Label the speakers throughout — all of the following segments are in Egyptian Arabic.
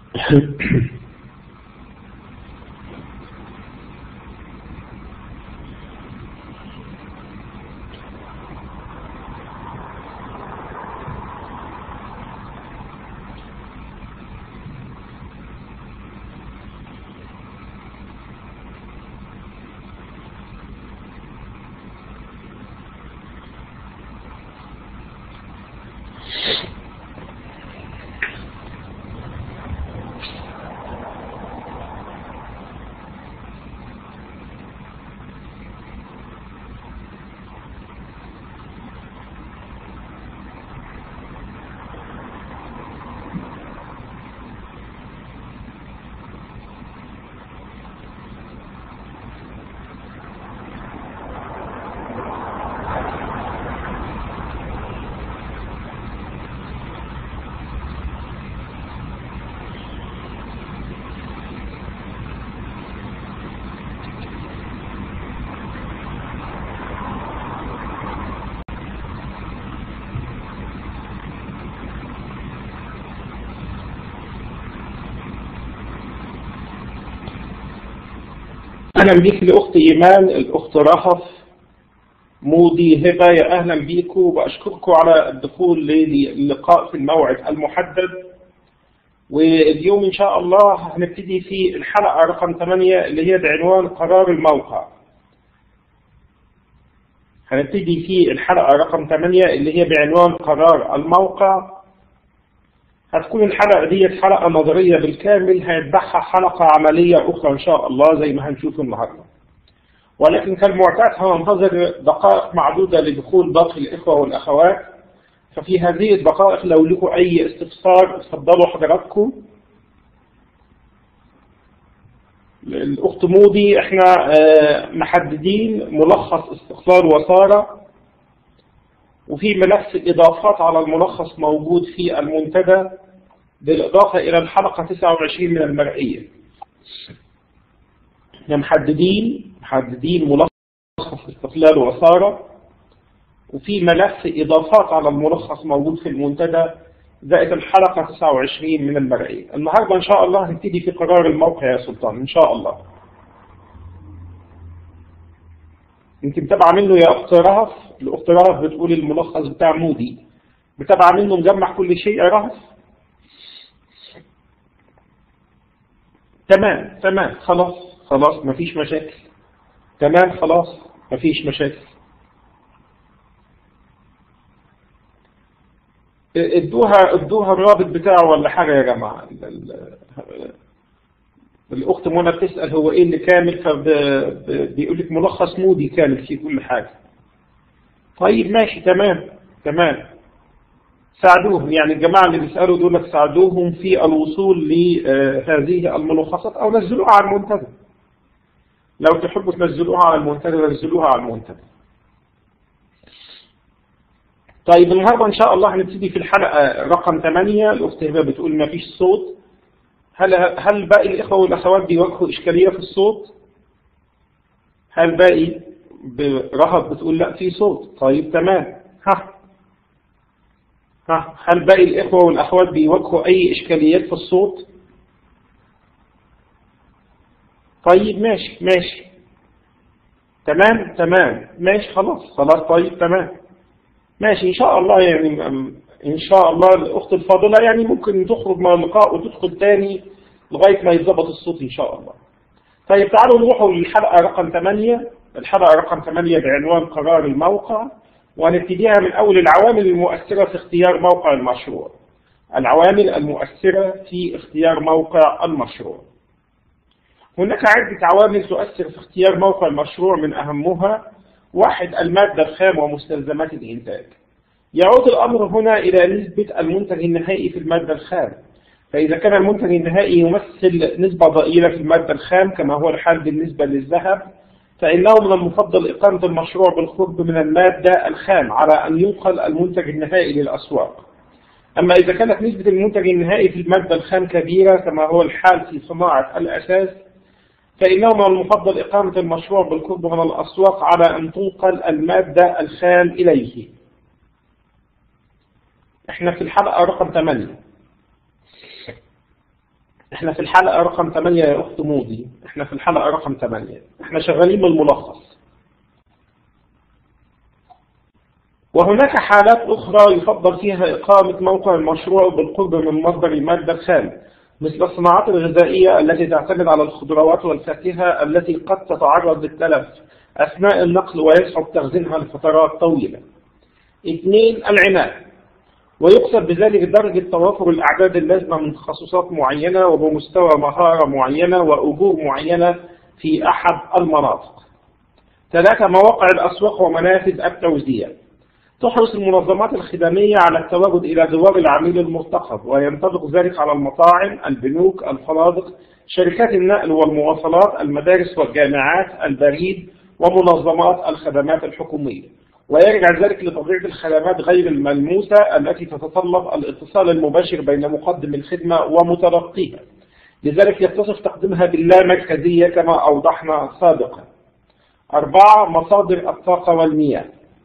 Speaker 1: أهلا بيك لأخت إيمان الأخت رهف مودي هبة يا أهلا بيكم وبأشكركم على الدخول للقاء في الموعد المحدد واليوم إن شاء الله هنبتدي في الحلقة رقم 8 اللي هي بعنوان قرار الموقع هنبتدي في الحلقة رقم 8 اللي هي بعنوان قرار الموقع هتكون الحلقة دي حلقة نظرية بالكامل هيتبعها حلقة عملية أخرى إن شاء الله زي ما هنشوف النهاردة ولكن كالمعتاد هننتظر دقائق معدودة لدخول باقي الإخوة والأخوات ففي هذه الدقائق لو لكم أي استفسار اتفضلوا حضراتكم الأخت مودي احنا محددين ملخص استقلال وسارة وفي ملف الإضافات على الملخص موجود في المنتدى بالإضافة إلى الحلقة 29 من المرئية احنا محددين محددين ملخص استقلال وسارة وفي ملف إضافات على الملخص موجود في المنتدى زائد الحلقة 29 من المرئية النهاردة إن شاء الله هنبتدي في قرار الموقع يا سلطان إن شاء الله انت متابعة منه يا أخت رهف الأخت رهف بتقول الملخص بتاع مودي متابعة منه مجمع كل شيء يا رهف تمام تمام خلاص خلاص مفيش مشاكل تمام خلاص مفيش مشاكل ادوها ادوها الرابط بتاعه ولا حاجة يا جماعة الأخت منى بتسأل هو إيه اللي كامل فبيقول لك ملخص مودي كامل في كل حاجة طيب ماشي تمام تمام ساعدوهم يعني الجماعة اللي بيسألوا دول ساعدوهم في الوصول لهذه الملخصات أو نزلوها على المنتدى لو تحبوا تنزلوها على المنتدى نزلوها على المنتدى طيب النهارده إن شاء الله هنبتدي في الحلقة رقم 8 الأخت هبة بتقول ما فيش صوت هل هل باقي الإخوة والأخوات بيواجهوا إشكالية في الصوت؟ هل باقي رهب بتقول لا في صوت طيب تمام ها ها هل باقي الإخوة والأخوات بيواجهوا أي إشكاليات في الصوت؟ طيب ماشي ماشي تمام تمام ماشي خلاص خلاص طيب تمام ماشي إن شاء الله يعني إن شاء الله الأخت الفاضلة يعني ممكن تخرج من اللقاء وتدخل تاني لغاية ما يتظبط الصوت إن شاء الله طيب تعالوا نروحوا للحلقة رقم 8 الحلقة رقم 8 بعنوان قرار الموقع وهنبتديها من أول العوامل المؤثرة في اختيار موقع المشروع العوامل المؤثرة في اختيار موقع المشروع هناك عدة عوامل تؤثر في اختيار موقع المشروع من أهمها واحد المادة الخام ومستلزمات الإنتاج يعود الأمر هنا إلى نسبة المنتج النهائي في المادة الخام فإذا كان المنتج النهائي يمثل نسبة ضئيلة في المادة الخام كما هو الحال بالنسبة للذهب فإنه من المفضل إقامة المشروع بالقرب من المادة الخام على أن ينقل المنتج النهائي للأسواق أما إذا كانت نسبة المنتج النهائي في المادة الخام كبيرة كما هو الحال في صناعة الأساس فإنه من المفضل إقامة المشروع بالقرب من الأسواق على أن تنقل المادة الخام إليه احنا في الحلقة رقم 8 احنا في الحلقة رقم 8 يا أخت مودي احنا في الحلقة رقم 8 احنا شغالين بالملخص وهناك حالات أخرى يفضل فيها إقامة موقع المشروع بالقرب من مصدر المادة الخام مثل الصناعات الغذائية التي تعتمد على الخضروات والفاكهة التي قد تتعرض للتلف أثناء النقل ويصعب تخزينها لفترات طويلة. اثنين العناية ويقصد بذلك درجة توافر الأعداد اللازمة من تخصصات معينة وبمستوى مهارة معينة وأجور معينة في أحد المناطق. ثلاثة مواقع الأسواق ومنافذ التوزيع. تحرص المنظمات الخدمية على التواجد إلى جوار العميل المرتقب وينطبق ذلك على المطاعم، البنوك، الفنادق، شركات النقل والمواصلات، المدارس والجامعات، البريد، ومنظمات الخدمات الحكومية. ويرجع ذلك لطبيعة الخدمات غير الملموسة التي تتطلب الاتصال المباشر بين مقدم الخدمة ومتلقيها. لذلك يتصف تقديمها باللامركزية كما أوضحنا سابقا. أربعة مصادر الطاقة والمياه.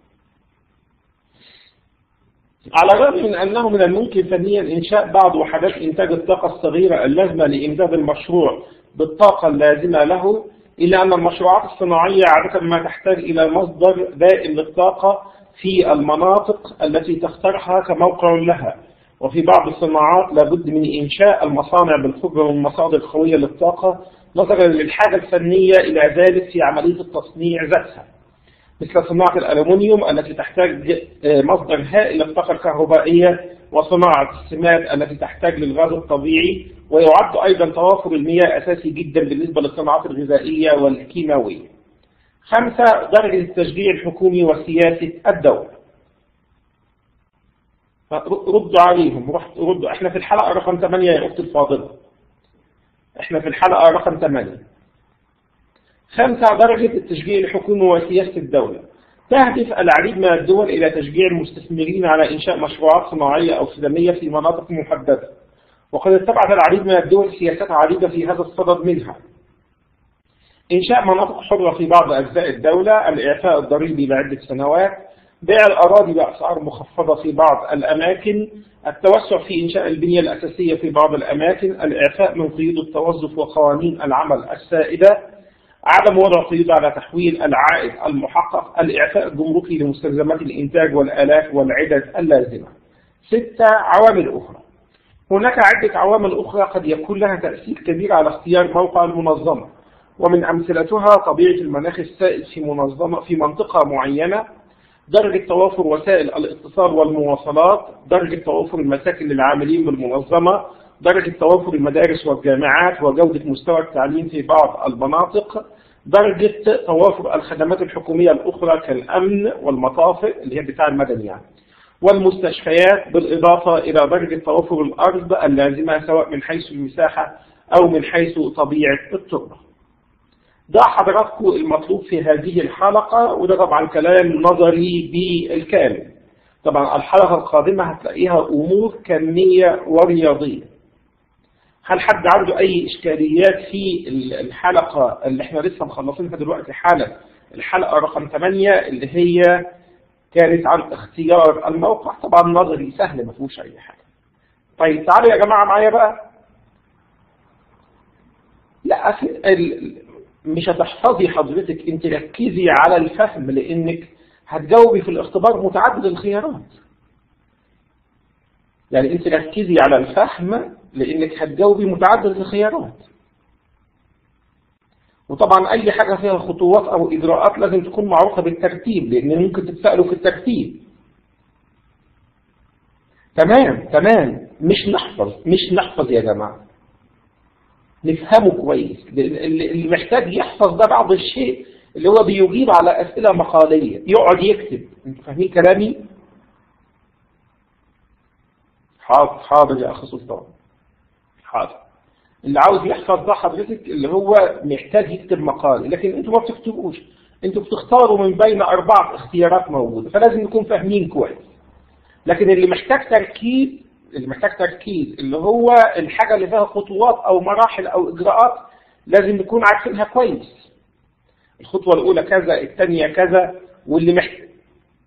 Speaker 1: على الرغم من أنه من الممكن فنيا إنشاء بعض وحدات إنتاج الطاقة الصغيرة اللازمة لإمداد المشروع بالطاقة اللازمة له إلا أن المشروعات الصناعية عادة ما تحتاج إلى مصدر دائم للطاقة في المناطق التي تختارها كموقع لها وفي بعض الصناعات لابد من إنشاء المصانع بالقرب من مصادر قوية للطاقة نظرا للحاجة الفنية إلى ذلك في عملية التصنيع ذاتها مثل صناعة الألمنيوم التي تحتاج مصدر هائل للطاقة الكهربائية وصناعة السماد التي تحتاج للغاز الطبيعي ويعد أيضا توافر المياه أساسي جدا بالنسبة للصناعات الغذائية والكيماوية. خمسة درجة التشجيع الحكومي وسياسة الدولة. ردوا عليهم ردوا احنا في الحلقة رقم 8 يا أختي الفاضلة. احنا في الحلقة رقم 8. خمسة درجة التشجيع الحكومي وسياسة الدولة تهدف العديد من الدول إلى تشجيع المستثمرين على إنشاء مشروعات صناعية أو خدمية في مناطق محددة وقد اتبعت العديد من الدول سياسات عديدة في هذا الصدد منها إنشاء مناطق حرة في بعض أجزاء الدولة الإعفاء الضريبي لعدة سنوات بيع الأراضي بأسعار مخفضة في بعض الأماكن التوسع في إنشاء البنية الأساسية في بعض الأماكن الإعفاء من قيود التوظف وقوانين العمل السائدة عدم وضع قيود على تحويل العائد المحقق الإعفاء الجمركي لمستلزمات الإنتاج والآلات والعدد اللازمة ستة عوامل أخرى هناك عدة عوامل أخرى قد يكون لها تأثير كبير على اختيار موقع المنظمة ومن أمثلتها طبيعة المناخ السائد في منظمة في منطقة معينة درجة توافر وسائل الاتصال والمواصلات درجة توافر المساكن للعاملين بالمنظمة درجة توافر المدارس والجامعات وجودة مستوى التعليم في بعض المناطق درجة توافر الخدمات الحكومية الأخرى كالأمن والمطافئ اللي هي بتاع المدني يعني والمستشفيات بالإضافة إلى درجة توافر الأرض اللازمة سواء من حيث المساحة أو من حيث طبيعة التربة ده حضراتكم المطلوب في هذه الحلقة وده طبعا كلام نظري بالكامل طبعا الحلقة القادمة هتلاقيها أمور كمية ورياضية هل حد عنده أي إشكاليات في الحلقة اللي احنا لسه مخلصينها دلوقتي حالا الحلقة رقم 8 اللي هي كانت عن اختيار الموقع طبعا نظري سهل ما فيهوش أي حاجة طيب تعالوا يا جماعة معايا بقى لا مش هتحفظي حضرتك انت ركزي على الفهم لانك هتجاوبي في الاختبار متعدد الخيارات يعني انت ركزي على الفهم لانك هتجاوبي متعدد الخيارات وطبعا اي حاجة فيها خطوات او اجراءات لازم تكون معروفة بالترتيب لان ممكن تتسألوا في الترتيب تمام تمام مش نحفظ مش نحفظ يا جماعة نفهمه كويس اللي محتاج يحفظ ده بعض الشيء اللي هو بيجيب على أسئلة مقالية يقعد يكتب انتوا فاهمين كلامي حاضر حاضر يا أخي سلطان حاضر اللي عاوز يحفظ ده حضرتك اللي هو محتاج يكتب مقال لكن انتوا ما بتكتبوش انتوا بتختاروا من بين أربعة اختيارات موجودة فلازم نكون فاهمين كويس لكن اللي محتاج تركيز اللي محتاج تركيز اللي هو الحاجة اللي فيها خطوات أو مراحل أو إجراءات لازم نكون عارفينها كويس الخطوة الأولى كذا الثانية كذا واللي محتاج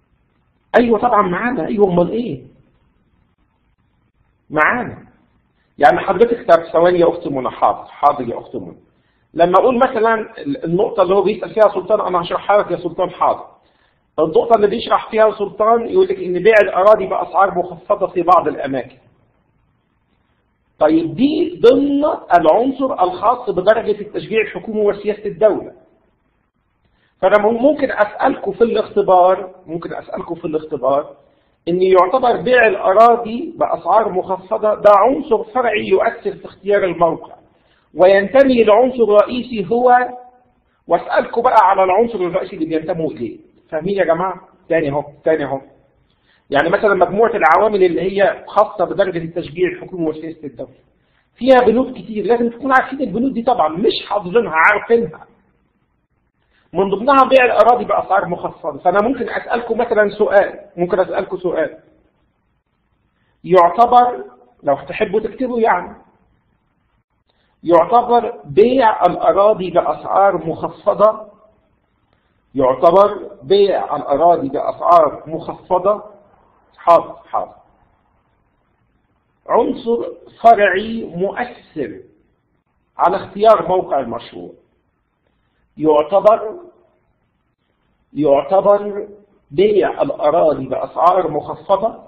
Speaker 1: أيوة طبعا معانا أيوة أمال إيه معانا يعني حضرتك طب ثواني يا اخت منى حاضر حاضر يا اخت منى لما اقول مثلا النقطه اللي هو بيسال فيها سلطان انا هشرحها لك يا سلطان حاضر النقطه اللي بيشرح فيها سلطان يقول لك ان بيع الاراضي باسعار مخفضه في بعض الاماكن طيب دي ضمن العنصر الخاص بدرجه التشجيع الحكومي وسياسه الدوله فانا ممكن اسالكم في الاختبار ممكن اسالكم في الاختبار ان يعتبر بيع الاراضي باسعار مخفضه ده عنصر فرعي يؤثر في اختيار الموقع وينتمي لعنصر رئيسي هو واسالكم بقى على العنصر الرئيسي اللي بينتموا اليه فاهمين يا جماعه تاني اهو تاني اهو يعني مثلا مجموعه العوامل اللي هي خاصه بدرجه التشجيع الحكومي وسياسه الدوله فيها بنود كتير لازم تكونوا عارفين البنود دي طبعا مش حافظينها عارفينها من ضمنها بيع الأراضي بأسعار مخفضة فأنا ممكن أسألكم مثلا سؤال ممكن أسألكم سؤال يعتبر لو تحبوا تكتبوا يعني يعتبر بيع الأراضي بأسعار مخفضة يعتبر بيع الأراضي بأسعار مخفضة حاضر حاضر عنصر فرعي مؤثر على اختيار موقع المشروع يعتبر يعتبر بيع الأراضي بأسعار مخفضة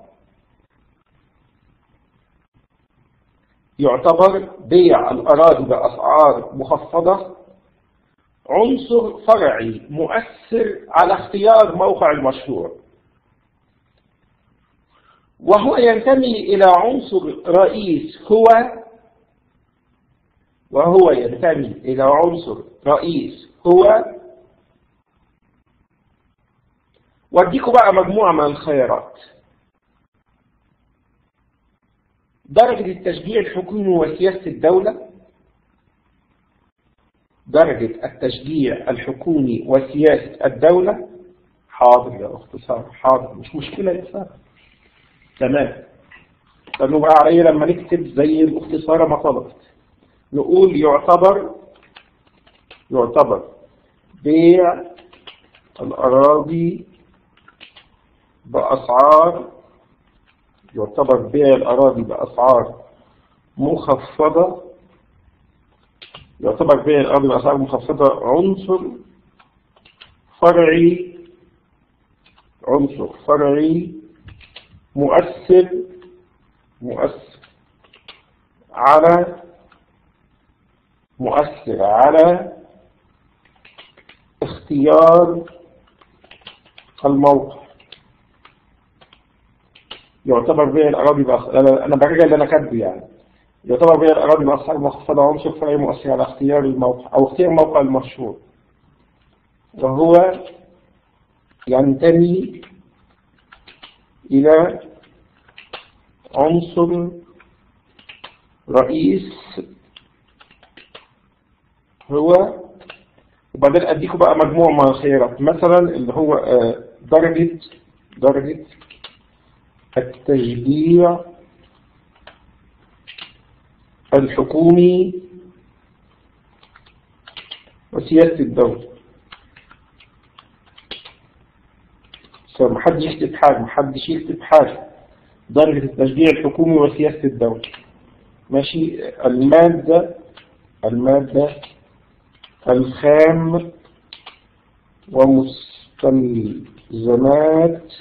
Speaker 1: يعتبر بيع الأراضي بأسعار مخفضة عنصر فرعي مؤثر على اختيار موقع المشروع وهو ينتمي إلى عنصر رئيس هو وهو ينتمي إلى عنصر رئيس هو واديكم بقى مجموعة من الخيارات درجة التشجيع الحكومي وسياسة الدولة درجة التشجيع الحكومي وسياسة الدولة حاضر يا أخت سارة حاضر مش مشكلة يا سارة تمام فنبقى عليه لما نكتب زي الأخت سارة ما طلبت نقول يعتبر يعتبر بيع الأراضي بأسعار يعتبر بيع الأراضي بأسعار مخفضة يعتبر بيع الأراضي بأسعار مخفضة عنصر فرعي عنصر فرعي مؤثر مؤثر على مؤثر على اختيار الموقع يعتبر بيع الأراضي بأخ... أنا برجع اللي أنا كاتبه يعني يعتبر بيع الأراضي بأسعار مخفضة عنصر فرعي مؤثر على اختيار الموقع أو اختيار موقع المشروع وهو ينتمي إلى عنصر رئيس هو وبعدين أديكم بقى مجموعة من الخيارات مثلا اللي هو درجة درجة التشجيع الحكومي وسياسة الدولة محدش يكتب حاجة محدش يكتب حاجة درجة التشجيع الحكومي وسياسة الدولة ماشي المادة المادة الخام ومستلزمات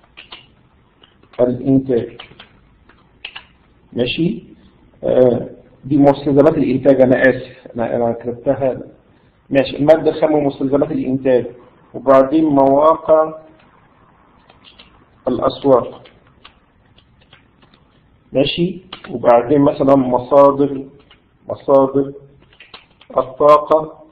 Speaker 1: الإنتاج ماشي آه دي مستلزمات الإنتاج أنا آسف أنا أنا كتبتها ماشي المادة الخام ومستلزمات الإنتاج وبعدين مواقع الأسواق ماشي وبعدين مثلا مصادر مصادر الطاقة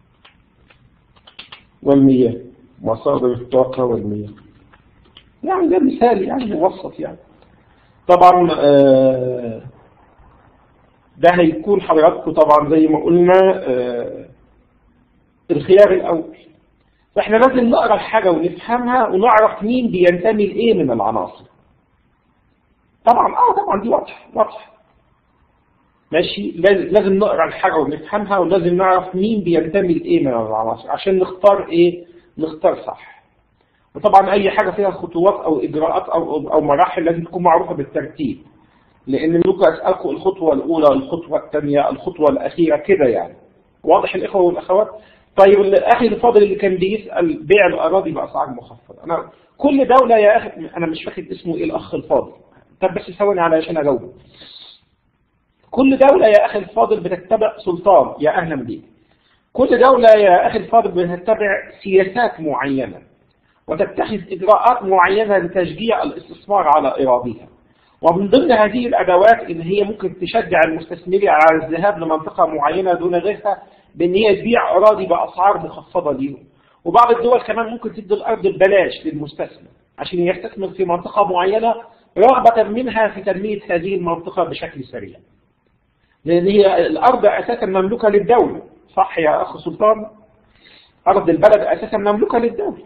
Speaker 1: والمياه مصادر الطاقة والمياه يعني ده مثال يعني مبسط يعني طبعا آه ده هيكون حضراتكم طبعا زي ما قلنا آه الخيار الأول فاحنا لازم نقرا الحاجة ونفهمها ونعرف مين بينتمي لإيه من العناصر طبعا اه طبعا دي واضحة واضحة ماشي لازم نقرا الحاجة ونفهمها ولازم نعرف مين بينتمي لإيه من العناصر عشان نختار إيه نختار صح وطبعا أي حاجة فيها خطوات أو إجراءات أو, أو مراحل لازم تكون معروفة بالترتيب لأن ممكن أسألكم الخطوة الأولى الخطوة الثانية الخطوة الأخيرة كده يعني واضح الإخوة والأخوات طيب الأخي الفاضل اللي كان بيسأل بيع الأراضي بأسعار مخفضة أنا كل دولة يا أخي أنا مش فاكر اسمه إيه الأخ الفاضل طب بس ثواني علشان أجاوب كل دولة يا أخي الفاضل بتتبع سلطان يا أهلا بيك كل دولة يا أخي الفاضل بتتبع سياسات معينة وتتخذ إجراءات معينة لتشجيع الاستثمار على إراضيها ومن ضمن هذه الأدوات إن هي ممكن تشجع المستثمرين على الذهاب لمنطقة معينة دون غيرها بأن هي تبيع أراضي بأسعار مخفضة ليهم وبعض الدول كمان ممكن تدي الأرض ببلاش للمستثمر عشان يستثمر في منطقة معينة رغبة منها في تنمية هذه المنطقة بشكل سريع لأن هي الأرض أساسا مملوكة للدولة صح يا أخ سلطان أرض البلد أساسا مملوكة للدولة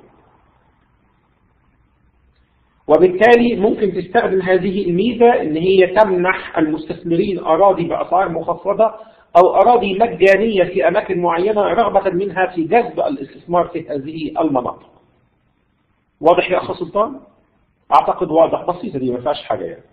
Speaker 1: وبالتالي ممكن تستخدم هذه الميزة ان هي تمنح المستثمرين أراضي بأسعار مخفضة أو أراضي مجانية في أماكن معينة رغبة منها في جذب الاستثمار في هذه المناطق واضح يا أخ سلطان؟ أعتقد واضح بسيطة دي ما فيهاش حاجة يعني.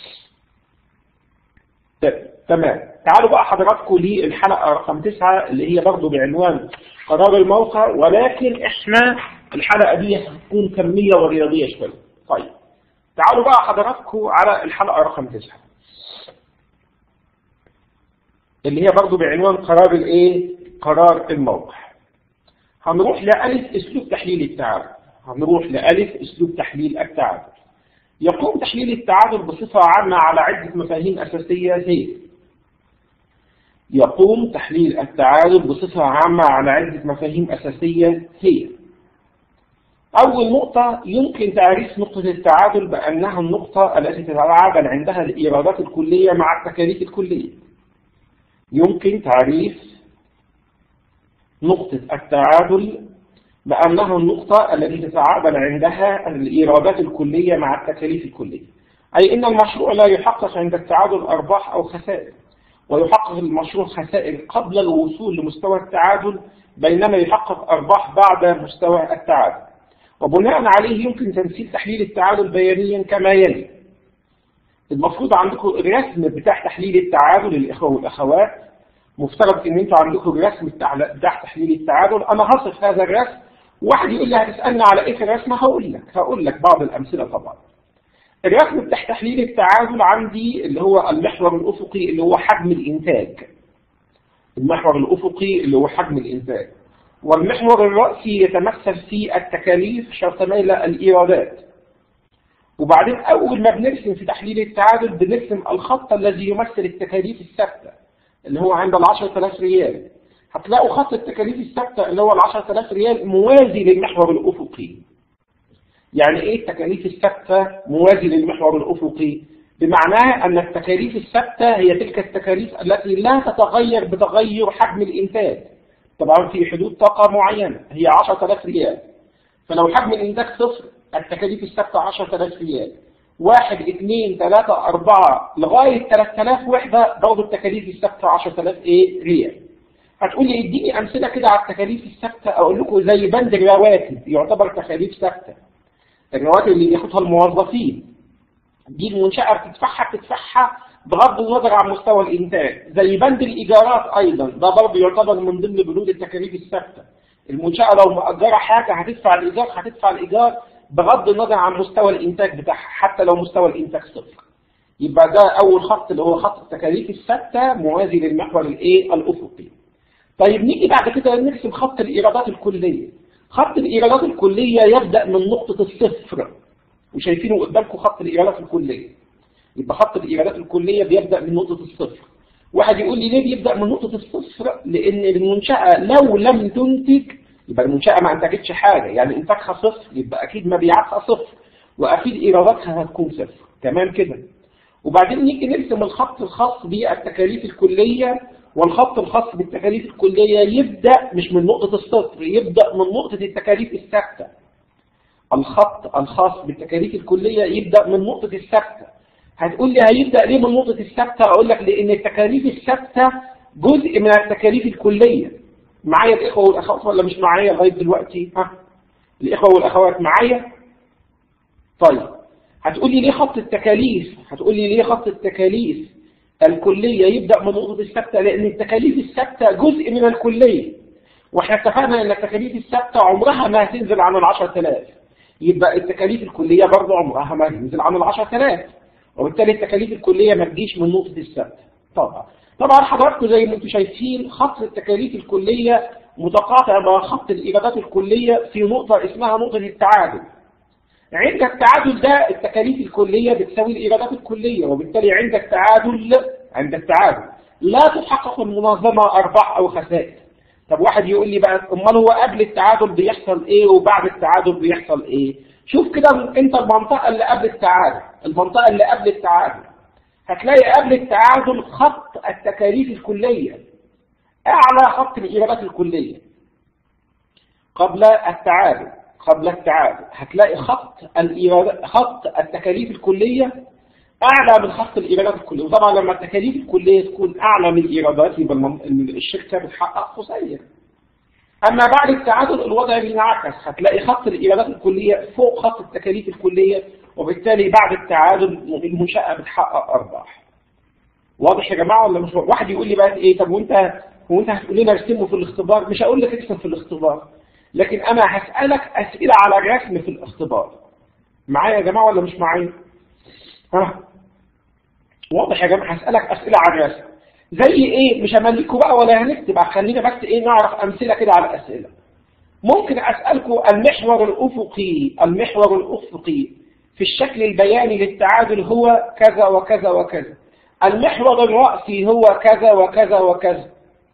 Speaker 1: تمام تعالوا بقى حضراتكم للحلقة رقم تسعة اللي هي برضه بعنوان قرار الموقع ولكن احنا الحلقة دي هتكون كمية ورياضية شوية طيب تعالوا بقى حضراتكم على الحلقة رقم تسعة اللي هي برضو بعنوان قرار الايه قرار الموقع هنروح لألف اسلوب تحليل التعادل هنروح لألف اسلوب تحليل التعادل يقوم تحليل التعادل بصفة عامة على عدة مفاهيم أساسية هي يقوم تحليل التعادل بصفة عامة على عدة مفاهيم أساسية هي أول نقطة يمكن تعريف نقطة التعادل بأنها النقطة التي تتعادل عندها الإيرادات الكلية مع التكاليف الكلية يمكن تعريف نقطة التعادل بأنها النقطة التي تتعادل عندها الإيرادات الكلية مع التكاليف الكلية أي أن المشروع لا يحقق عند التعادل أرباح أو خسائر ويحقق المشروع خسائر قبل الوصول لمستوى التعادل بينما يحقق أرباح بعد مستوى التعادل وبناء عليه يمكن تمثيل تحليل التعادل بيانيا كما يلي المفروض عندكم الرسم بتاع تحليل التعادل للإخوة والأخوات مفترض ان انتوا عندكم الرسم بتاع تحليل التعادل انا هصف هذا الرسم واحد يقول لي هتسالني على ايه في الرسم هقول لك هقول لك بعض الامثله طبعا الرسم بتاع تحليل التعادل عندي اللي هو المحور الافقي اللي هو حجم الانتاج المحور الافقي اللي هو حجم الانتاج والمحور الرأسي يتمثل في التكاليف شرطميل الإيرادات وبعدين أول ما بنرسم في تحليل التعادل بنرسم الخط الذي يمثل التكاليف الثابتة اللي هو عند ال 10000 ريال هتلاقوا خط التكاليف الثابتة اللي هو ال 10000 ريال موازي للمحور الأفقي يعني إيه التكاليف الثابتة موازي للمحور الأفقي بمعناه أن التكاليف الثابتة هي تلك التكاليف التي لا تتغير بتغير حجم الإنتاج طبعا في حدود طاقة معينة هي 10000 ريال فلو حجم الإنتاج صفر التكاليف الثابتة 10000 ريال واحد اثنين ثلاثة أربعة لغاية 3000 وحدة برضه التكاليف الثابتة 10000 إيه ريال هتقول لي اديني أمثلة كده على التكاليف الثابتة أقول لكم زي بند الرواتب يعتبر تكاليف ثابتة الرواتب اللي بياخدها الموظفين دي المنشأة بتدفعها بتدفعها بغض النظر عن مستوى الإنتاج زي بند الإيجارات أيضا ده برضه يعتبر من ضمن بنود التكاليف الثابتة المنشأة لو مأجرة حاجة هتدفع الإيجار هتدفع الإيجار بغض النظر عن مستوى الإنتاج بتاعها حتى لو مستوى الإنتاج صفر يبقى ده أول خط اللي هو خط التكاليف الثابتة موازي للمحور الإيه الأفقي طيب نيجي بعد كده نرسم خط الإيرادات الكلية خط الإيرادات الكلية يبدأ من نقطة الصفر وشايفينه قدامكم خط الإيرادات الكلية يبقى خط الإيرادات الكلية بيبدأ من نقطة الصفر واحد يقول لي ليه بيبدأ من نقطة الصفر لأن المنشأة لو لم تنتج يبقى المنشأة ما انتجتش حاجة يعني انتاجها صفر يبقى أكيد مبيعاتها صفر وأكيد إيراداتها هتكون صفر تمام كده وبعدين نيجي نرسم الخط الخاص بالتكاليف الكلية والخط الخاص بالتكاليف الكلية يبدأ مش من نقطة الصفر يبدأ من نقطة التكاليف الثابتة الخط الخاص بالتكاليف الكلية يبدأ من نقطة الثابتة هتقول لي هيبدأ ليه من نقطة الثابتة أقول لك لأن التكاليف الثابتة جزء من التكاليف الكلية معايا الإخوة والأخوات ولا مش معايا لغاية دلوقتي ها الإخوة والأخوات معايا طيب هتقول لي ليه خط التكاليف هتقول لي ليه خط التكاليف الكلية يبدأ من نقطة الثابتة لأن التكاليف الثابتة جزء من الكلية واحنا اتفقنا ان التكاليف الثابتة عمرها ما هتنزل عن ال 10000 يبقى التكاليف الكلية برضه عمرها ما هتنزل عن ال 10000 وبالتالي التكاليف الكلية ما تجيش من نقطة الثابتة طبعا طبعا حضراتكم زي ما انتم شايفين خط التكاليف الكلية متقاطع مع خط الإيرادات الكلية في نقطة اسمها نقطة التعادل عند التعادل ده التكاليف الكلية بتساوي الإيرادات الكلية وبالتالي عند التعادل عند التعادل لا تحقق المنظمة أرباح أو خسائر طب واحد يقول لي بقى امال هو قبل التعادل بيحصل ايه وبعد التعادل بيحصل ايه شوف كده انت المنطقة اللي قبل التعادل المنطقة اللي قبل التعادل هتلاقي قبل التعادل خط التكاليف الكلية اعلى خط الايرادات الكلية قبل التعادل قبل التعادل هتلاقي خط الإيرادات خط التكاليف الكلية أعلى من خط الإيرادات الكلية وطبعا لما التكاليف الكلية تكون أعلى من الإيرادات يبقى الشركة بتحقق خسائر أما بعد التعادل الوضع بينعكس هتلاقي خط الإيرادات الكلية فوق خط التكاليف الكلية وبالتالي بعد التعادل المنشأة بتحقق أرباح واضح يا جماعة ولا مش واضح؟ واحد يقول لي بقى إيه طب وأنت هو أنت هتقول لنا ارسمه في الاختبار مش هقول لك ارسم في الاختبار لكن أنا هسألك أسئلة على الرسم في الاختبار معايا يا جماعة ولا مش معايا ها واضح يا جماعة هسألك أسئلة على الرسم زي إيه مش همليكوا بقى ولا هنكتب خلينا بس إيه نعرف أمثلة كده على الأسئلة ممكن أسألكم المحور الأفقي المحور الأفقي في الشكل البياني للتعادل هو كذا وكذا وكذا المحور الرأسي هو كذا وكذا وكذا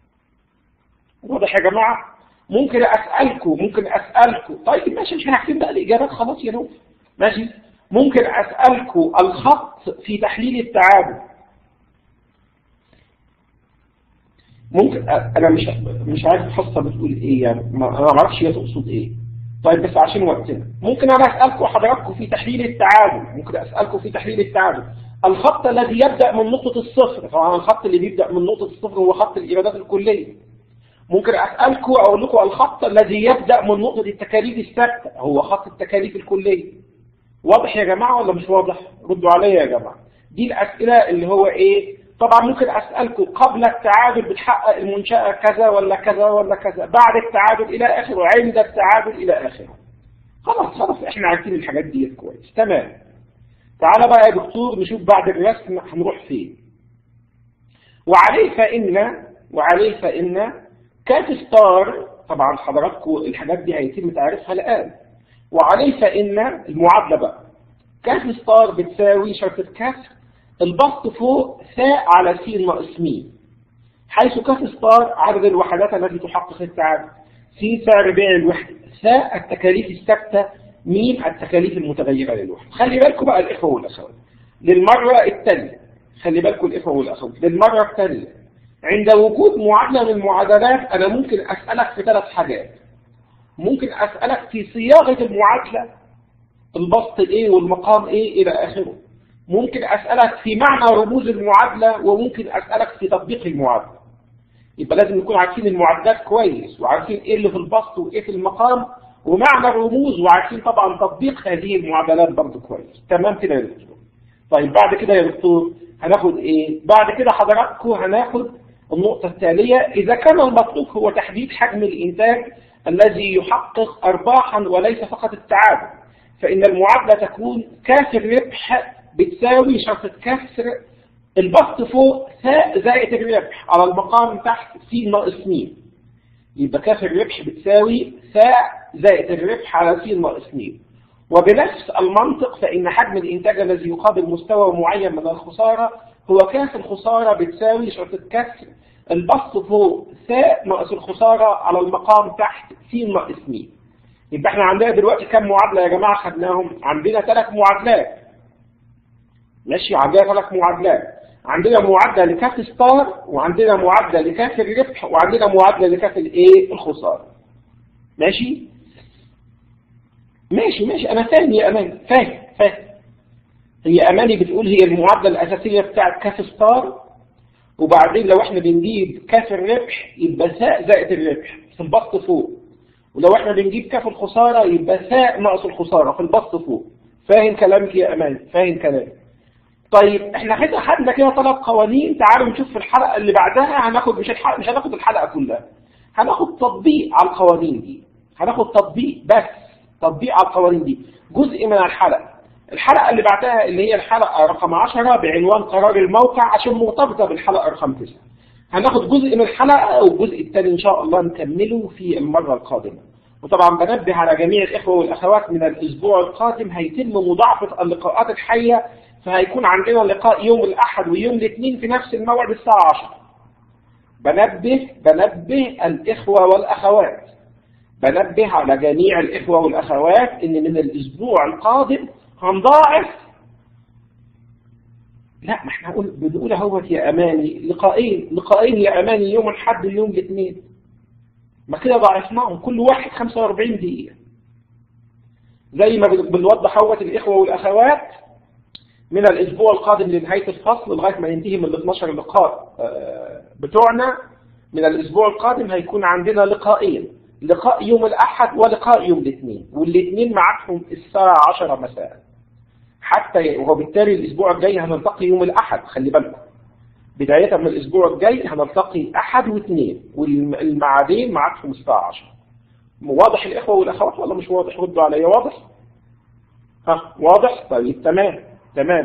Speaker 1: واضح يا جماعة ممكن أسألكم ممكن أسألكم طيب ماشي مش هنحكي بقى الإجابات خلاص يا نوف ماشي ممكن أسألكم الخط في تحليل التعادل ممكن أنا مش مش عارف الحصة بتقول إيه يعني ما أنا ما أعرفش هي تقصد إيه طيب بس عشان وقتنا ممكن أنا أسألكم حضراتكم في تحليل التعادل ممكن أسألكم في تحليل التعادل الخط الذي يبدأ من نقطة الصفر طبعا الخط اللي بيبدأ من نقطة الصفر هو خط الإيرادات الكلية ممكن أسألكم أقول لكم الخط الذي يبدأ من نقطة التكاليف الثابتة هو خط التكاليف الكلية واضح يا جماعة ولا مش واضح ردوا عليا يا جماعة دي الأسئلة اللي هو إيه طبعا ممكن أسألكم قبل التعادل بتحقق المنشأة كذا ولا كذا ولا كذا بعد التعادل إلى آخره عند التعادل إلى آخره خلاص خلاص إحنا عارفين الحاجات دي كويس تمام تعالى بقى يا دكتور نشوف بعد الرسم هنروح فين وعليه فإن وعليه فإن كاف ستار طبعا حضراتكم الحاجات دي هيتم تعريفها الآن وعليه فإن المعادلة بقى كاف ستار بتساوي شرطة كسر البسط فوق ثاء على س ناقص م حيث كاف ستار عدد الوحدات التي تحقق التعادل س سعر بيع الوحدة ثاء التكاليف الثابتة م التكاليف المتغيرة للوحدة خلي بالكم بقى الإخوة والأخوات للمرة الثانية خلي بالكم الإخوة والأخوات للمرة الثانية عند وجود معادلة من المعادلات أنا ممكن أسألك في ثلاث حاجات ممكن أسألك في صياغة المعادلة البسط إيه والمقام إيه إلى آخره ممكن أسألك في معنى رموز المعادلة وممكن أسألك في تطبيق المعادلة يبقى لازم نكون عارفين المعادلات كويس وعارفين إيه اللي في البسط وإيه في المقام ومعنى الرموز وعارفين طبعا تطبيق هذه المعادلات برضه كويس تمام كده يا دكتور طيب بعد كده يا دكتور هناخد إيه بعد كده حضراتكم هناخد النقطة التالية إذا كان المطلوب هو تحديد حجم الإنتاج الذي يحقق أرباحا وليس فقط التعادل فإن المعادلة تكون كاف الربح بتساوي شرطة كسر البسط فوق ثاء زائد الربح على المقام تحت س ناقص م يبقى كاف الربح بتساوي ثاء زائد الربح على س ناقص م وبنفس المنطق فإن حجم الإنتاج الذي يقابل مستوى معين من الخسارة هو كاف الخسارة بتساوي شرطة كسر البسط فوق ثاء ناقص الخسارة على المقام تحت س ناقص م يبقى احنا عندنا دلوقتي كم معادلة يا جماعة خدناهم عندنا ثلاث معادلات ماشي عندنا ثلاث معادلات عندنا معادلة لكاف ستار وعندنا معادلة لكاف الربح وعندنا معادلة لكاف الايه الخسارة ماشي ماشي ماشي انا فاهم يا امان فاهم فاهم هي اماني بتقول هي المعادلة الاساسية بتاعت كاف ستار وبعدين لو احنا بنجيب كاف الربح يبقى ثاء زائد الربح في البسط فوق ولو احنا بنجيب كاف الخسارة يبقى ثاء ناقص الخسارة في البسط فوق فاهم كلامك يا امان فاهم كلامك طيب احنا كده خدنا كده ثلاث قوانين تعالوا نشوف في الحلقه اللي بعدها هناخد مش الحلقه مش هناخد الحلقه كلها هناخد تطبيق على القوانين دي هناخد تطبيق بس تطبيق على القوانين دي جزء من الحلقه الحلقه اللي بعدها اللي هي الحلقه رقم 10 بعنوان قرار الموقع عشان مرتبطه بالحلقه رقم 9 هناخد جزء من الحلقه والجزء الثاني ان شاء الله نكمله في المره القادمه وطبعا بنبه على جميع الإخوة والأخوات من الأسبوع القادم هيتم مضاعفة اللقاءات الحية فهيكون عندنا لقاء يوم الأحد ويوم الاثنين في نفس الموعد الساعة 10 بنبه بنبه الإخوة والأخوات بنبه على جميع الإخوة والأخوات إن من الأسبوع القادم هنضاعف لا ما احنا هنقول بنقول اهوت يا أماني لقاءين لقاءين يا أماني يوم الأحد ويوم الاثنين ما كده ضاعفناهم كل واحد 45 دقيقة زي ما بنوضح اهوت الإخوة والأخوات من الأسبوع القادم لنهاية الفصل لغاية ما ينتهي من ال 12 لقاء بتوعنا من الأسبوع القادم هيكون عندنا لقاءين لقاء يوم الأحد ولقاء يوم الاثنين والاثنين معاكم الساعة 10 مساء حتى وبالتالي الأسبوع الجاي هنلتقي يوم الأحد خلي بالكم بداية من الأسبوع الجاي هنلتقي أحد واثنين والمعادين معاكم الساعة 10 واضح الإخوة والأخوات ولا مش واضح ردوا عليا واضح؟ ها واضح؟ طيب تمام تمام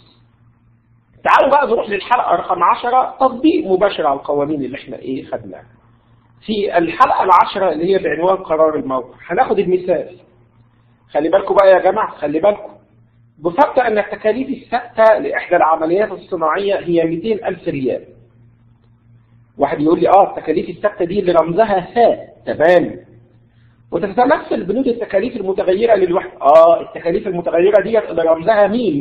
Speaker 1: تعالوا بقى نروح للحلقة رقم 10 تطبيق مباشر على القوانين اللي احنا ايه خدناها في الحلقة العشرة اللي هي بعنوان قرار الموقع هناخد المثال خلي بالكم بقى يا جماعة خلي بالكم بفرض أن التكاليف الثابتة لإحدى العمليات الصناعية هي 200 ألف ريال واحد يقول لي اه التكاليف الثابتة دي اللي رمزها ثاء تمام وتتمثل بنود التكاليف المتغيرة للوحدة اه التكاليف المتغيرة دي اللي رمزها ميم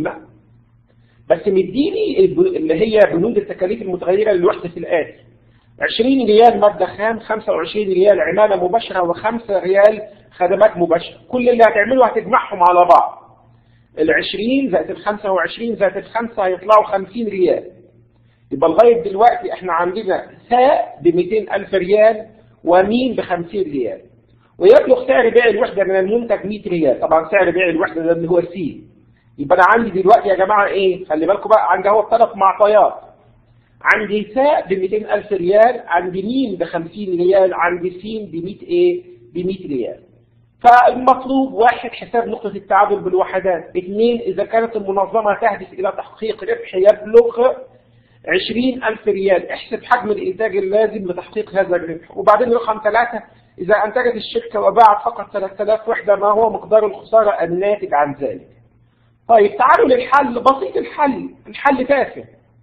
Speaker 1: بس مديني اللي هي بنود التكاليف المتغيرة للوحدة في الآتي 20 ريال مادة خام 25 ريال عمالة مباشرة و5 ريال خدمات مباشرة كل اللي هتعمله هتجمعهم على بعض ال 20 زائد ال 25 زائد الخمسة هيطلعوا 50 ريال يبقى لغاية دلوقتي احنا عندنا ثاء ب 200 ألف ريال وميم ب 50 ريال ويبلغ سعر بيع الوحدة من المنتج 100 ريال طبعا سعر بيع الوحدة ده اللي هو سي يبقى أنا عندي دلوقتي يا جماعة إيه خلي بالكم بقى عندي اهو ثلاث معطيات عندي ثاء ب 200 ألف ريال عندي ميم ب 50 ريال عندي سين ب 100 إيه ب 100 ريال فالمطلوب واحد حساب نقطة التعادل بالوحدات اثنين إذا كانت المنظمة تهدف إلى تحقيق ربح يبلغ 20 ألف ريال احسب حجم الإنتاج اللازم لتحقيق هذا الربح وبعدين رقم ثلاثة إذا أنتجت الشركة وباعت فقط 3000 وحدة ما هو مقدار الخسارة الناتج عن ذلك طيب تعالوا للحل بسيط الحل الحل تافه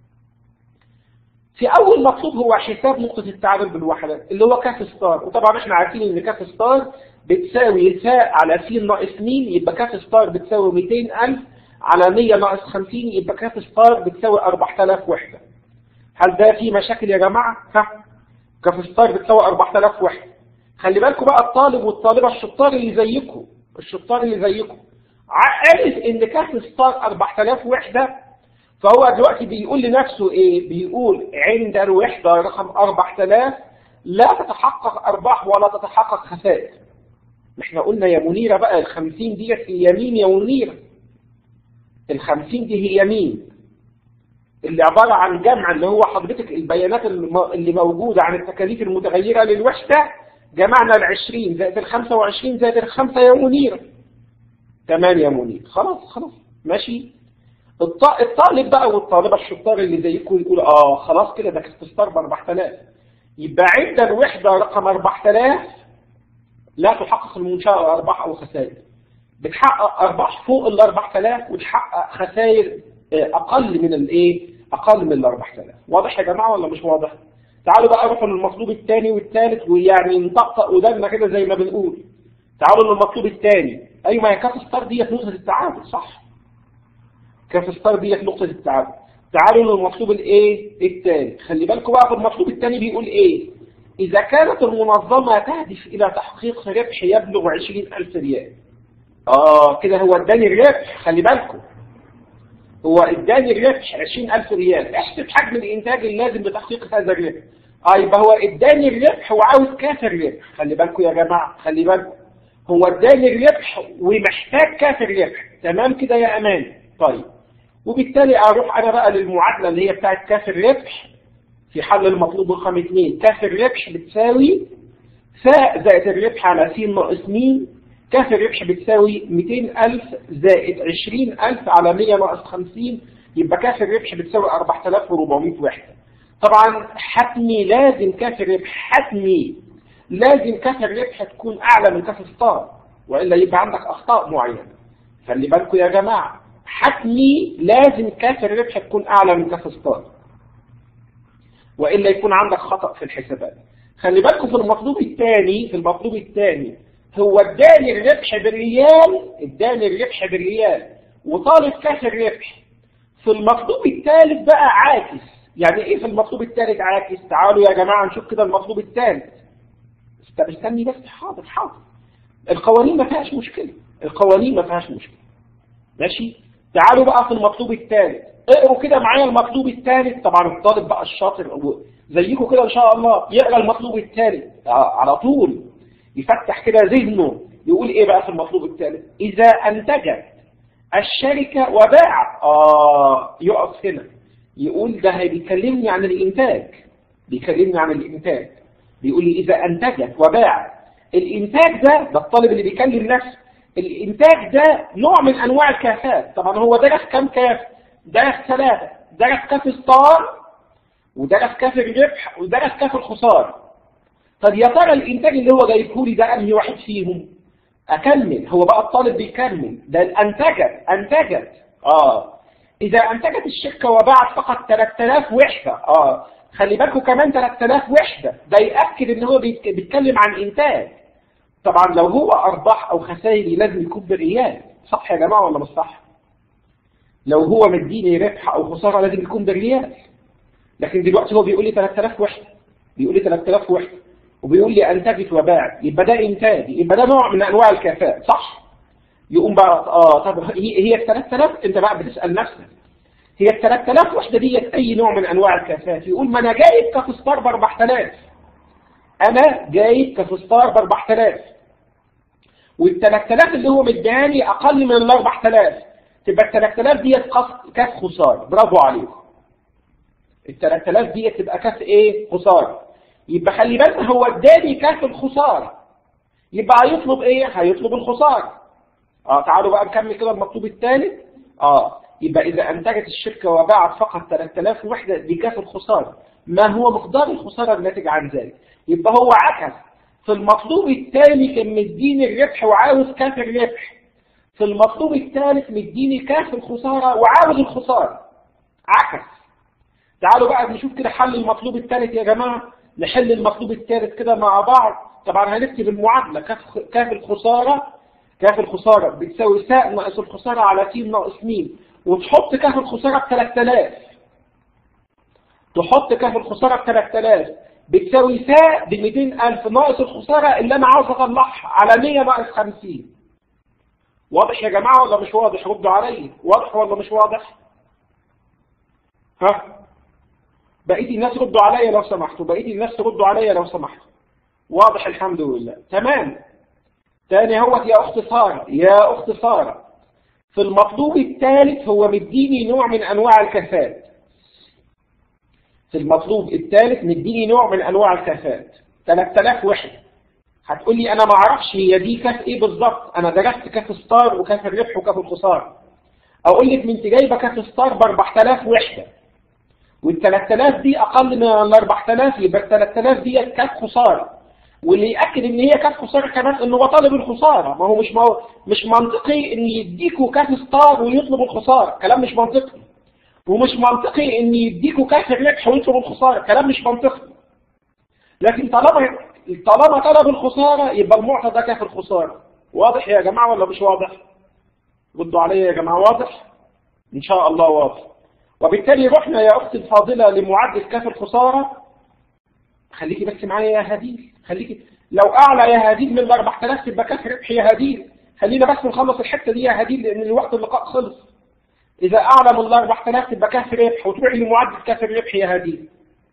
Speaker 1: في أول مطلوب هو حساب نقطة التعادل بالوحدات اللي هو كاف ستار وطبعا احنا عارفين ان كاف ستار بتساوي ثاء على س ناقص مين يبقى كاف ستار بتساوي 200000 على 100 ناقص 50 يبقى كاف ستار بتساوي 4000 وحدة هل ده في مشاكل يا جماعة؟ ها كاف ستار بتساوي 4000 وحدة خلي بالكم بقى الطالب والطالبة الشطار اللي زيكم الشطار اللي زيكم عرف ان كاف ستار 4000 وحدة فهو دلوقتي بيقول لنفسه ايه بيقول عند الوحدة رقم 4000 لا تتحقق ارباح ولا تتحقق خسائر احنا قلنا يا منيرة بقى ال 50 ديت هي يمين يا منيرة ال 50 دي هي يمين اللي عبارة عن جمع اللي هو حضرتك البيانات اللي موجودة عن التكاليف المتغيرة للوحدة جمعنا ال 20 زائد ال 25 زائد ال 5 يا منيرة تمام يا منير خلاص خلاص ماشي الطالب بقى والطالبة الشطار اللي زيكم يقول اه خلاص كده ده كاستستار ب 4000 يبقى عند الوحدة رقم 4000 لا تحقق المنشأة أرباح أو خسائر بتحقق أرباح فوق ال 4000 وتحقق خسائر أقل من الإيه؟ أقل من ال 4000 واضح يا جماعة ولا مش واضح؟ تعالوا بقى نروحوا للمطلوب الثاني والثالث ويعني نطقطق ودنا كده زي ما بنقول تعالوا للمطلوب الثاني أيوة ما هي كاف ستار ديت نقطة التعادل صح كاف ستار ديت نقطة التعادل تعالوا للمطلوب الايه الثاني خلي بالكم بقى في المطلوب الثاني بيقول ايه إذا كانت المنظمة تهدف إلى تحقيق ربح يبلغ 20000 ريال آه كده هو اداني الربح خلي بالكم هو اداني الربح 20000 ريال احسب حجم الإنتاج اللازم لتحقيق هذا الربح آه يبقى هو اداني الربح وعاوز كاف الربح خلي بالكم يا جماعة خلي بالكم هو اداني الربح ومحتاج كاف الربح تمام كده يا امان طيب وبالتالي اروح انا بقى للمعادله اللي هي بتاعت كاف الربح في حل المطلوب رقم 2 كاف الربح بتساوي ساء زائد الربح على س ناقص م كاف الربح بتساوي 200000 زائد 20000 على 100 ناقص 50 يبقى كاف الربح بتساوي 4400 وحده طبعا حتمي لازم كاف الربح حتمي لازم كاف الربح تكون اعلى من كاف ستار والا يبقى عندك اخطاء معينه خلي بالكم يا جماعه حتمي لازم كاف الربح تكون اعلى من كاف ستار والا يكون عندك خطا في الحسابات خلي بالكم في المطلوب الثاني في المطلوب الثاني هو اداني الربح بالريال اداني الربح بالريال وطالب كاف الربح في المطلوب الثالث بقى عاكس يعني ايه في المطلوب الثالث عاكس تعالوا يا جماعه نشوف كده المطلوب الثالث طب استني بس حاضر حاضر القوانين ما فيهاش مشكله القوانين ما فيهاش مشكله ماشي تعالوا بقى في المطلوب الثالث اقروا كده معايا المطلوب الثالث طبعا الطالب بقى الشاطر زيكم كده ان شاء الله يقرا المطلوب الثالث على طول يفتح كده ذهنه يقول ايه بقى في المطلوب الثالث اذا انتجت الشركه وباعت اه يقف هنا يقول ده بيكلمني عن الانتاج بيكلمني عن الانتاج بيقول لي اذا انتجت وباعت الانتاج ده ده الطالب اللي بيكلم نفسه الانتاج ده نوع من انواع الكافات طبعا هو درس كام كاف درس ثلاثه درس كاف ستار ودرس كاف الربح ودرس كاف الخساره طب يا ترى الانتاج اللي هو جايبه لي ده انهي واحد فيهم اكمل هو بقى الطالب بيكمل ده انتجت انتجت اه اذا انتجت الشركه وباعت فقط 3000 وحده اه خلي بالكم كمان 3000 وحده ده ياكد ان هو بيتكلم عن انتاج طبعا لو هو ارباح او خسائر لازم يكون بالريال صح يا جماعه ولا مش صح لو هو مديني ربح او خساره لازم يكون بالريال لكن دلوقتي هو بيقول لي 3000 وحده بيقول لي 3000 وحده وبيقول لي انتجت وباعت يبقى ده انتاج يبقى ده نوع من انواع الكفاءه صح يقوم بقى اه طب هي هي ال 3000 انت بقى بتسال نفسك هي ال 3000 وحده ديت اي نوع من انواع الكفاءه يقول ما انا جايب كاف ستار ب 4000 انا جايب كاف ستار ب 4000 وال 3000 اللي هو مدياني اقل من ال 4000 تبقى ال 3000 ديت كاف خساره برافو عليكم ال 3000 ديت تبقى كاف ايه خساره يبقى خلي بالك هو اداني كاف الخساره يبقى هيطلب ايه هيطلب الخساره اه تعالوا بقى نكمل كده المطلوب الثالث اه يبقى اذا انتجت الشركه وباعت فقط 3000 وحده دي كاف الخساره ما هو مقدار الخساره الناتج عن ذلك يبقى هو عكس في المطلوب الثاني كان مديني الربح وعاوز كاف الربح في المطلوب الثالث مديني كاف الخساره وعاوز الخساره عكس تعالوا بقى نشوف كده حل المطلوب الثالث يا جماعه نحل المطلوب الثالث كده مع بعض طبعا هنكتب المعادله كاف كاف الخساره كاف الخساره بتساوي ساء ناقص الخساره على س ناقص م وتحط كاف الخساره ب 3000 تحط كاف الخساره ب 3000 بتساوي ساء ب 200000 ناقص الخساره اللي انا عاوز اطلعها على 100 ناقص 50 واضح يا جماعه ولا مش واضح ردوا عليا واضح ولا مش واضح ها بقيت الناس ردوا عليا لو سمحتوا بقيت الناس ردوا عليا لو سمحتوا واضح الحمد لله تمام تاني هو يا اخت ساره يا اخت ساره في المطلوب الثالث هو مديني نوع من انواع الكفاءات في المطلوب الثالث مديني نوع من انواع الكفاءات 3000 وحده هتقول لي انا ما اعرفش هي دي كاف ايه بالظبط انا درست كاف ستار وكاف الربح وكاف الخساره اقول لك انت جايبه كاف ستار ب 4000 وحده وال 3000 دي اقل من ال 4000 يبقى ال 3000 دي كاف خساره واللي ياكد ان هي كاف خساره كمان ان هو طالب الخساره ما هو مش ما هو مش منطقي ان يديكوا كاف ستار ويطلب الخساره كلام مش منطقي ومش منطقي ان يديكوا كاف الربح ويطلب الخساره كلام مش منطقي لكن طالما طالما طلب الخساره يبقى المعطى ده كاف الخساره واضح يا جماعه ولا مش واضح ردوا عليا يا جماعه واضح ان شاء الله واضح وبالتالي رحنا يا اختي الفاضله لمعدل كاف الخساره خليكي بس معايا يا هديل خليكي لو اعلى يا هديل من ال 4000 تبقى كاف ربح يا هديل خلينا بس نخلص الحته دي يا هديل لان الوقت اللقاء خلص اذا اعلى من ال 4000 تبقى كاف ربح وتروحي لمعدل كاف الربح يا هديل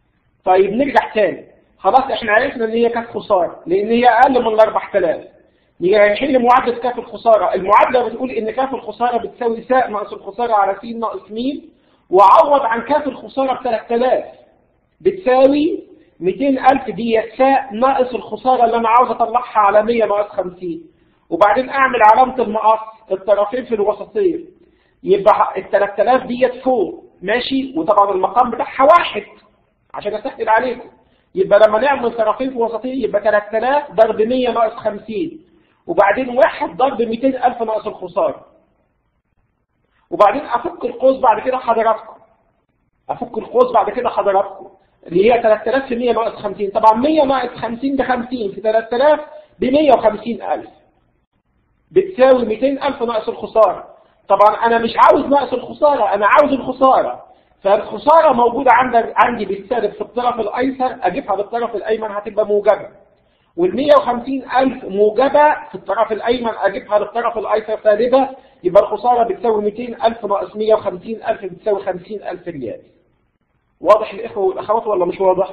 Speaker 1: طيب نرجع تاني خلاص احنا عرفنا ان هي كاف خساره لان هي اقل من ال 4000 نحل معادلة كاف الخسارة المعادلة بتقول ان كاف الخسارة بتساوي ساء ناقص الخسارة على س ناقص م وعوض عن كاف الخسارة ب 3000 بتساوي 200000 دي ساء ناقص الخسارة اللي انا عاوز اطلعها على 100 ناقص 50 وبعدين اعمل علامة المقص الطرفين في الوسطين يبقى ال 3000 ديت فوق ماشي وطبعا المقام بتاعها واحد عشان اسهل عليكم يبقى لما نعمل طرفين في وسطين يبقى 3000 ضرب 100 ناقص 50 وبعدين واحد ضرب 200000 ناقص الخسارة وبعدين افك القوس بعد كده حضراتكم افك القوس بعد كده حضراتكم اللي هي 3000 في 100 ناقص 50 طبعا 100 ناقص 50 ب 50 في 3000 ب 150000 بتساوي 200000 ناقص الخسارة طبعا انا مش عاوز ناقص الخسارة انا عاوز الخسارة فالخسارة موجودة عندي عندي بالسالب في الطرف الايسر اجيبها بالطرف الايمن هتبقى موجبة وال 150000 موجبة في الطرف الايمن اجيبها للطرف الايسر سالبة يبقى الخسارة بتساوي 200000 ناقص 150000 بتساوي 50000 ريال واضح الاخوة والاخوات ولا مش واضح؟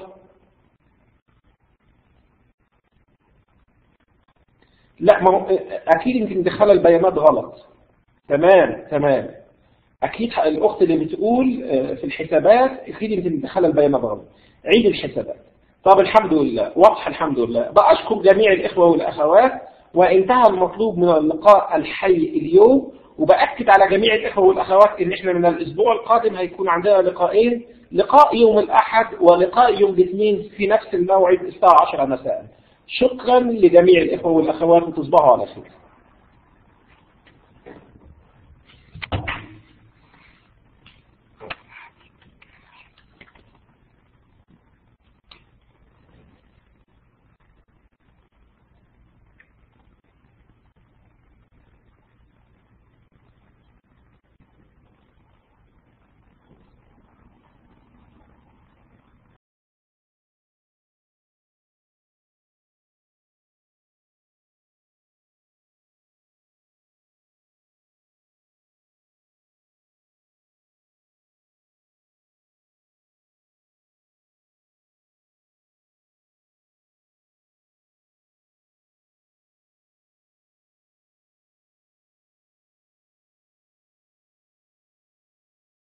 Speaker 1: لا ما هو اكيد انت مدخله البيانات غلط تمام تمام اكيد الاخت اللي بتقول في الحسابات اكيد انت مدخله البيانات غلط عيد الحسابات طب الحمد لله واضح الحمد لله بأشكر جميع الاخوه والاخوات وانتهى المطلوب من اللقاء الحي اليوم وبأكد على جميع الإخوة والأخوات إن إحنا من الأسبوع القادم هيكون عندنا لقاءين لقاء يوم الأحد ولقاء يوم الاثنين في نفس الموعد الساعة 10 مساء شكرا لجميع الإخوة والأخوات وتصبحوا على خير